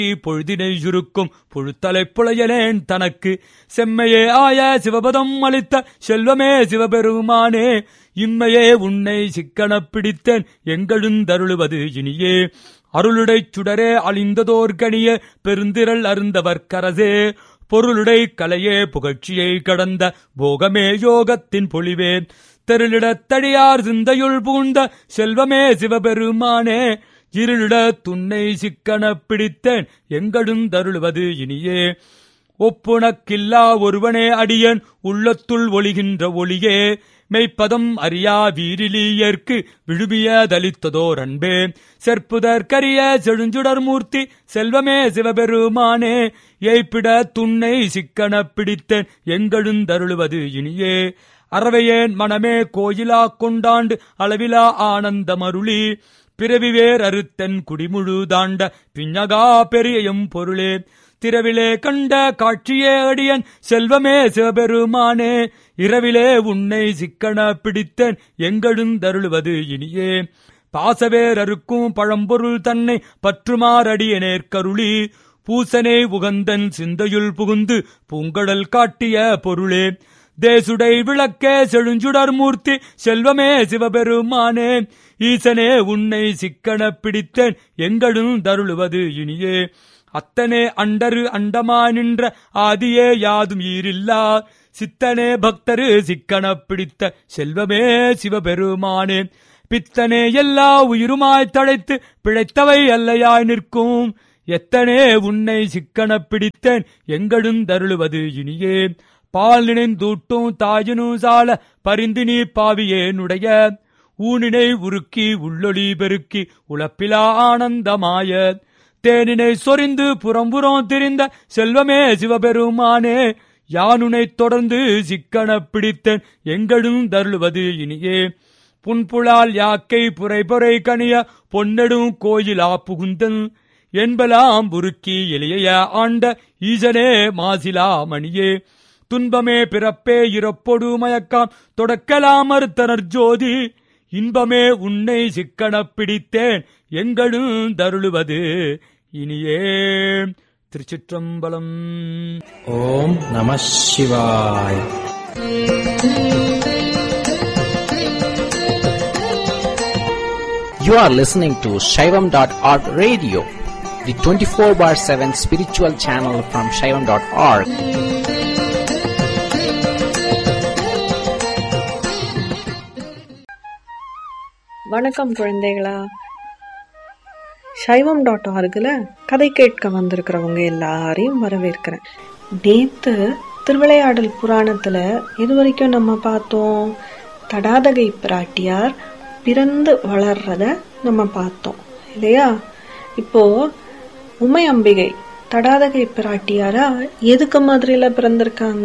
பொழுதினை சுருக்கும் புழுத்தலை புலையனேன் தனக்கு செம்மையே ஆய சிவபதம் அளித்த செல்வமே சிவபெருமானே இம்மையே உன்னை சிக்கனப் பிடித்தேன் எங்கெழுந்தருளுவது இனியே அருளுடைச் சுடரே அழிந்ததோர் கனிய பெருந்திரள் அருந்தவர் கரசே பொருளுடை கலையே புகழ்ச்சியை கடந்த போகமே யோகத்தின் பொழிவே தெருளிடத்தடியார் சிந்தையுள் பூந்த செல்வமே சிவபெருமானே இருளிட துன்னை சிக்கனப் பிடித்தேன் எங்கெழுந்தருளுவது இனியே ஒப்புணக்கில்லா ஒருவனே அடியன் உள்ளத்துள் ஒளிகின்ற ஒளியே மெய்ப்பதம் அறியா வீரிலியர்க்கு விழுமியதளித்ததோர் அன்பே செற்புதற்கரிய செழுஞ்சுடர் மூர்த்தி செல்வமே சிவபெருமானே ஏய்ப்பிட துன்னை சிக்கனப் பிடித்தேன் எங்கெழுந்தருளுவது இனியே அறவையேன் மனமே கோயிலா கொண்டாண்டு அளவிலா ஆனந்தமருளி பிறவிவேர் அறுத்தன் குடிமுழு தாண்ட பிஞகா பெரியம் பொருளே திரவிலே கண்ட காட்சியே அடியன் செல்வமே சிவபெருமானே இரவிலே உன்னை சிக்கன பிடித்தேன் எங்கெழுந்தருளுவது இனியே பாசவேர் அறுக்கும் பழம்பொருள் தன்னை பற்றுமாறடியனேற்கருளி பூசனே உகந்தன் சிந்தையுள் புகுந்து பூங்கடல் காட்டிய பொருளே தேசுடை விளக்கே செழுஞ்சுடர் மூர்த்தி செல்வமே சிவபெருமானே ஈசனே உன்னை சிக்கன பிடித்தேன் எங்களும் தருளுவது இனியே அத்தனே அண்டரு அண்டமா நின்ற ஆதியே யாதும் ஈரில்லா சித்தனே பக்தரு சிக்கன பிடித்த செல்வமே சிவபெருமானே பித்தனே எல்லா உயிருமாய் தழைத்து பிழைத்தவை அல்லையாய் நிற்கும் எத்தனே உன்னை சிக்கன பிடித்தேன் எங்களும் தருளுவது இனியே பால் நினைந்தூட்டும் தாயினும் சால பரிந்து நீ பாவியேனுடைய ஊனினை உருக்கி உள்ளொளி பெருக்கி உழப்பிலா ஆனந்தமாய தேனினை சொரிந்து புறம்புறம் திரிந்த செல்வமே சிவபெருமானே யானுனை தொடர்ந்து சிக்கன பிடித்தேன் எங்களும் தருளுவது இனியே புன்புலால் யாக்கை புரை பொறை கனிய பொன்னெடும் கோயிலா புகுந்தன் என்பலாம் உருக்கி எளிய ஆண்ட ஈசனே மாசிலா மணியே துன்பமே பிறப்பே இறப்பொடு மயக்காம் தொடக்கலாம் மறுத்தனர் ஜோதி இன்பமே உன்னை சிக்கனப் பிடித்தேன் எங்களும் தருளுவது இனியே திருச்சிற்றம்பலம் ஓம் நம சிவாய் You are listening to Shaivam.org radio, the 24 bar 7 spiritual channel from Shaivam.org. வணக்கம் குழந்தைகளா சைவம் டாட் ஆர்கில் கதை கேட்க வந்திருக்கிறவங்க எல்லாரையும் வரவேற்கிறேன் நேத்து திருவிளையாடல் புராணத்துல இது வரைக்கும் நம்ம பார்த்தோம் தடாதகை பிராட்டியார் பிறந்து வளர்றத நம்ம பார்த்தோம் இல்லையா இப்போ உமை அம்பிகை தடாதகை பிராட்டியாரா எதுக்கு மாதிரில பிறந்திருக்காங்க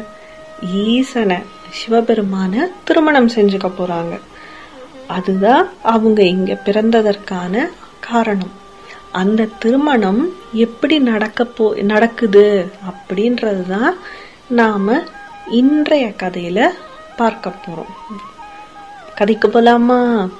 ஈசனை சிவபெருமான திருமணம் செஞ்சுக்க போறாங்க அதுதான் அவங்க இங்க பிறந்ததற்கான காரணம் அந்த திருமணம் எப்படி நடக்க போ நடக்குது அப்படின்றது தான் நாம இன்றைய கதையில பார்க்க போறோம் கதைக்கு போலாமா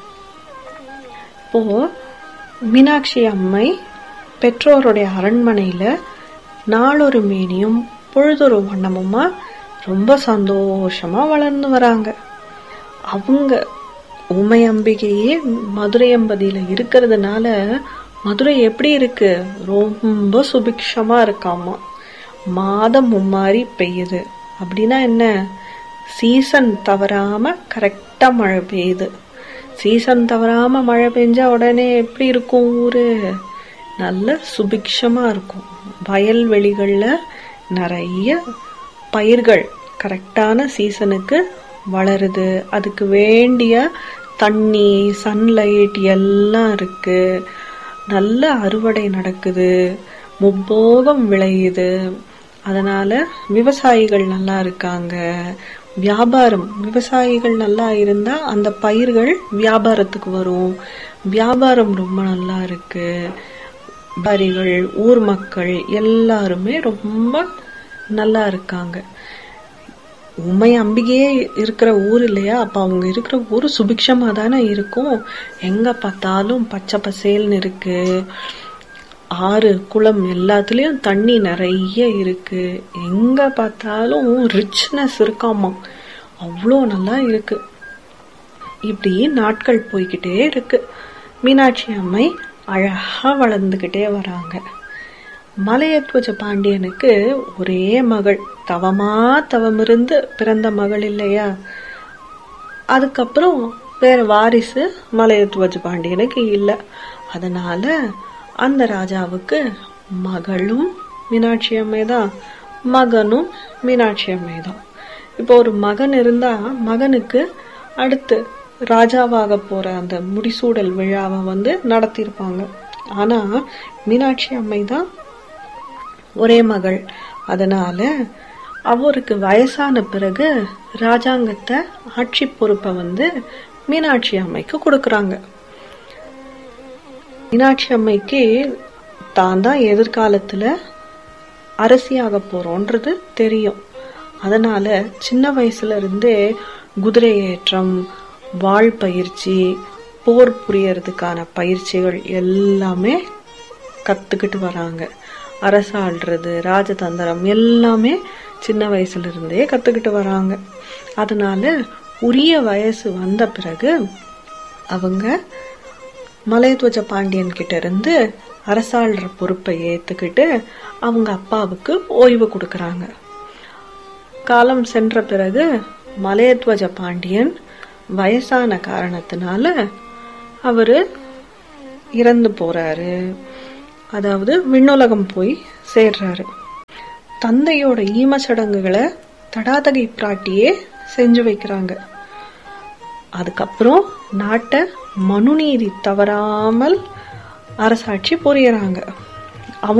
இப்போ மீனாட்சி அம்மை பெற்றோருடைய அரண்மனையில நாளொரு மேனியும் பொழுதொரு வண்ணமுமா ரொம்ப சந்தோஷமா வளர்ந்து வராங்க அவங்க உமை அம்பிகையே மதுரை அம்பதியில இருக்கிறதுனால மதுரை எப்படி இருக்கு ரொம்ப சுபிக்ஷமா இருக்காமா மாதம் மும்மாறி பெய்யுது அப்படின்னா என்ன சீசன் தவறாம கரெக்டா மழை பெய்யுது சீசன் தவறாம மழை பெஞ்சா உடனே எப்படி இருக்கும் ஊரு நல்ல சுபிக்ஷமா இருக்கும் வயல்வெளிகள்ல நிறைய பயிர்கள் கரெக்டான சீசனுக்கு வளருது அதுக்கு வேண்டிய தண்ணி சன்லைட் எல்லாம் இருக்கு நல்ல அறுவடை நடக்குது முப்போகம் விளையுது அதனால விவசாயிகள் நல்லா இருக்காங்க வியாபாரம் விவசாயிகள் நல்லா இருந்தா அந்த பயிர்கள் வியாபாரத்துக்கு வரும் வியாபாரம் ரொம்ப நல்லா இருக்கு வியாபாரிகள் ஊர் மக்கள் எல்லாருமே ரொம்ப நல்லா இருக்காங்க உண்மை அம்பிகையே இருக்கிற ஊர் இல்லையா அப்ப அவங்க இருக்கிற ஊர் சுபிக்ஷமா தானே இருக்கும் எங்க பார்த்தாலும் பச்சை பசேல்னு இருக்கு ஆறு குளம் எல்லாத்துலயும் தண்ணி நிறைய இருக்கு எங்க பார்த்தாலும் ரிச்னஸ் இருக்காமா அவ்வளோ நல்லா இருக்கு இப்படி நாட்கள் போய்கிட்டே இருக்கு மீனாட்சி அம்மை அழகா வளர்ந்துகிட்டே வராங்க மலையத்வஜ பாண்டியனுக்கு ஒரே மகள் தவமா தவமிருந்து பிறந்த மகள் இல்லையா அதுக்கப்புறம் வேற வாரிசு மலையத்வஜ பாண்டியனுக்கு இல்லை அதனால அந்த ராஜாவுக்கு மகளும் மீனாட்சி அம்மை தான் மகனும் மீனாட்சி அம்மை தான் இப்போ ஒரு மகன் இருந்தா மகனுக்கு அடுத்து ராஜாவாக போற அந்த முடிசூடல் விழாவை வந்து நடத்தியிருப்பாங்க ஆனா மீனாட்சி அம்மை தான் ஒரே மகள் அதனால அவருக்கு வயசான பிறகு ராஜாங்கத்தை ஆட்சி பொறுப்பை வந்து மீனாட்சி அம்மைக்கு கொடுக்கறாங்க மீனாட்சி அம்மைக்கு தான் தான் எதிர்காலத்துல அரசியாக போறோன்றது தெரியும் அதனால சின்ன வயசுல இருந்தே குதிரை ஏற்றம் வாழ் பயிற்சி போர் புரியறதுக்கான பயிற்சிகள் எல்லாமே கத்துக்கிட்டு வராங்க அரசாள்றது ராஜதந்திரம் எல்லாமே சின்ன வயசுல இருந்தே கத்துக்கிட்டு வராங்க அதனால உரிய வயசு வந்த பிறகு அவங்க மலையத்வஜ பாண்டியன் கிட்ட இருந்து அரசாள்ற பொறுப்பை ஏத்துக்கிட்டு அவங்க அப்பாவுக்கு ஓய்வு கொடுக்கறாங்க காலம் சென்ற பிறகு மலையத்வஜ பாண்டியன் வயசான காரணத்தினால அவரு இறந்து போறாரு அதாவது விண்ணுலகம் போய் சேர்றாரு தந்தையோட ஈம சடங்குகளை தடாதகை பிராட்டியே செஞ்சு வைக்கிறாங்க அதுக்கப்புறம் நாட்டை மனுநீதி தவறாமல் அரசாட்சி புரியறாங்க